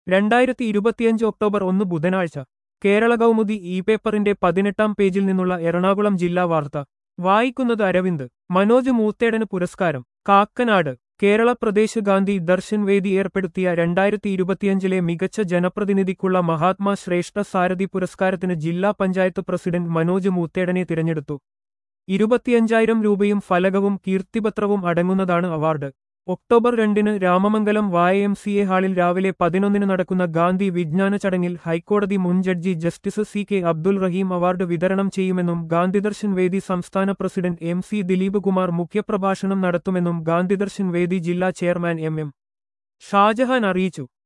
രണ്ടായിരത്തി ഇരുപത്തിയഞ്ച് ഒക്ടോബർ ഒന്ന് ബുധനാഴ്ച കേരള കൗമുദി ഇ പേപ്പറിന്റെ പതിനെട്ടാം പേജിൽ നിന്നുള്ള എറണാകുളം ജില്ലാ വാർത്ത വായിക്കുന്നത് അരവിന്ദ് മനോജ് മൂത്തേടന് പുരസ്കാരം കാക്കനാട് കേരള പ്രദേശ് ഗാന്ധി ദർശൻ വേദി ഏർപ്പെടുത്തിയ രണ്ടായിരത്തി ഇരുപത്തിയഞ്ചിലെ മികച്ച ജനപ്രതിനിധിക്കുള്ള മഹാത്മാ ശ്രേഷ്ഠ സാരഥി പുരസ്കാരത്തിന് ജില്ലാ പഞ്ചായത്ത് പ്രസിഡന്റ് മനോജ് മൂത്തേടനെ തിരഞ്ഞെടുത്തു ഇരുപത്തിയഞ്ചായിരം രൂപയും ഫലകവും കീർത്തിപത്രവും അടങ്ങുന്നതാണ് അവാർഡ് ഒക്ടോബർ രണ്ടിന് രാമമംഗലം വായ എം സി എ ഹാളിൽ രാവിലെ പതിനൊന്നിന് നടക്കുന്ന ഗാന്ധി വിജ്ഞാന ചടങ്ങിൽ ഹൈക്കോടതി മുൻ judge justice C K Abdul Rahim award വിതരണം ചെയ്യുമെന്നും ഗാന്ധിദർശൻ വേദി സംസ്ഥാന president M C Dileep Kumar മുഖ്യപ്രഭാഷണം നടത്തുമെന്നും ഗാന്ധിദർശൻ വേദി ജില്ലാ ചെയർമാൻ എം എം ഷാജഹാൻ അറിയിച്ചു